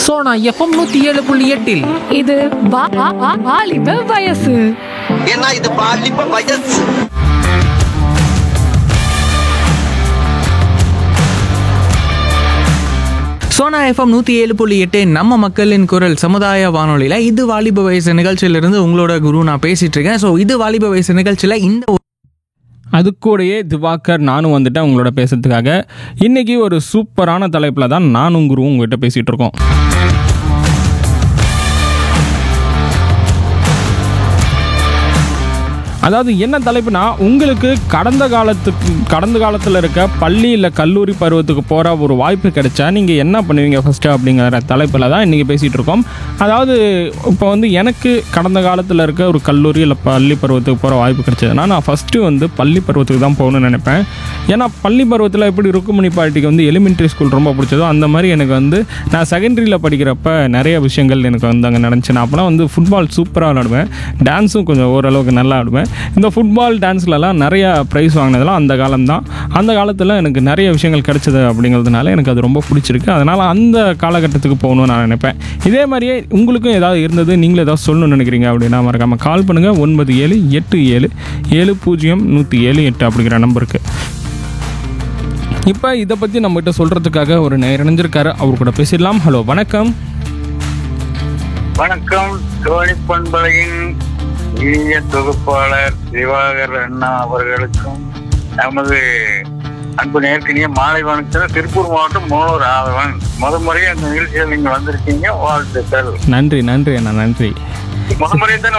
Sona FM நூத்தி ஏழு புள்ளி எட்டில் இது வா- வா- வா- வாலிப வயசு ஏன்னா இது பாலிப்ப வயசு சோனா எஃப்எம் நூத்தி ஏழு புள்ளி எட்டு நம்ம மக்களின் குரல் சமுதாய வானொலியில இது வாலிப வயசு நிகழ்ச்சியிலிருந்து உங்களோட குரு நான் பேசிட்டு இருக்கேன் ஸோ இது வாலிப வயசு நிகழ்ச்சியில இந்த ஒரு அது கூடயே திவாகர் நானும் வந்துட்டேன் உங்களோட பேசுறதுக்காக இன்னைக்கு ஒரு சூப்பரான தலைப்பில் தான் நானும் குருவும் உங்ககிட்ட பேசிகிட்டு இருக்கோம் அதாவது என்ன தலைப்புனா உங்களுக்கு கடந்த காலத்துக்கு கடந்த காலத்தில் இருக்க பள்ளி இல்லை கல்லூரி பருவத்துக்கு போகிற ஒரு வாய்ப்பு கிடைச்சா நீங்கள் என்ன பண்ணுவீங்க ஃபஸ்ட்டு அப்படிங்கிற தலைப்பில் தான் இன்றைக்கி பேசிகிட்டு இருக்கோம் அதாவது இப்போ வந்து எனக்கு கடந்த காலத்தில் இருக்க ஒரு கல்லூரி இல்லை பள்ளி பருவத்துக்கு போகிற வாய்ப்பு கிடைச்சதுன்னா நான் ஃபஸ்ட்டு வந்து பள்ளி பருவத்துக்கு தான் போகணும்னு நினைப்பேன் ஏன்னா பள்ளி பருவத்தில் எப்படி ருக்குமணி பாட்டிக்கு வந்து எலிமெண்ட்ரி ஸ்கூல் ரொம்ப பிடிச்சதோ அந்த மாதிரி எனக்கு வந்து நான் செகண்டரியில் படிக்கிறப்ப நிறைய விஷயங்கள் எனக்கு வந்து அங்கே நடந்துச்சு நான் அப்போலாம் வந்து ஃபுட்பால் சூப்பராக விளாடுவேன் டான்ஸும் கொஞ்சம் ஓரளவுக்கு நல்லா ஆடுவேன் இந்த ஃபுட்பால் டான்ஸ்லலாம் நிறையா ப்ரைஸ் வாங்கினதெல்லாம் அந்த காலம்தான் அந்த காலத்தில் எனக்கு நிறைய விஷயங்கள் கிடைச்சது அப்படிங்கிறதுனால எனக்கு அது ரொம்ப பிடிச்சிருக்கு அதனால் அந்த காலகட்டத்துக்கு போகணும்னு நான் நினைப்பேன் இதே மாதிரியே உங்களுக்கும் ஏதாவது இருந்தது நீங்களும் ஏதாவது சொல்லணும்னு நினைக்கிறீங்க அப்படின்னா மறக்காமல் கால் பண்ணுங்கள் ஒன்பது ஏழு எட்டு ஏழு ஏழு பூஜ்ஜியம் நூற்றி ஏழு எட்டு அப்படிங்கிற நம்பருக்கு இப்போ இதை பற்றி நம்மகிட்ட சொல்கிறதுக்காக ஒரு நேர் இணைஞ்சிருக்காரு அவர் கூட பேசிடலாம் ஹலோ வணக்கம் வணக்கம் தோழி பண்பலையின் இனிய தொகுப்பாளர் திவாகர் அண்ணா அவர்களுக்கும் நமது அன்பு நேர்கினிய மாலை வணக்கத்தில் திருப்பூர் மாவட்டம் மூலூர் ஆதவன் முத முறையே அந்த நிகழ்ச்சியில் நீங்க வந்திருக்கீங்க வாழ்த்துக்கள் நன்றி நன்றி அண்ணா நன்றி முத முறையே தான்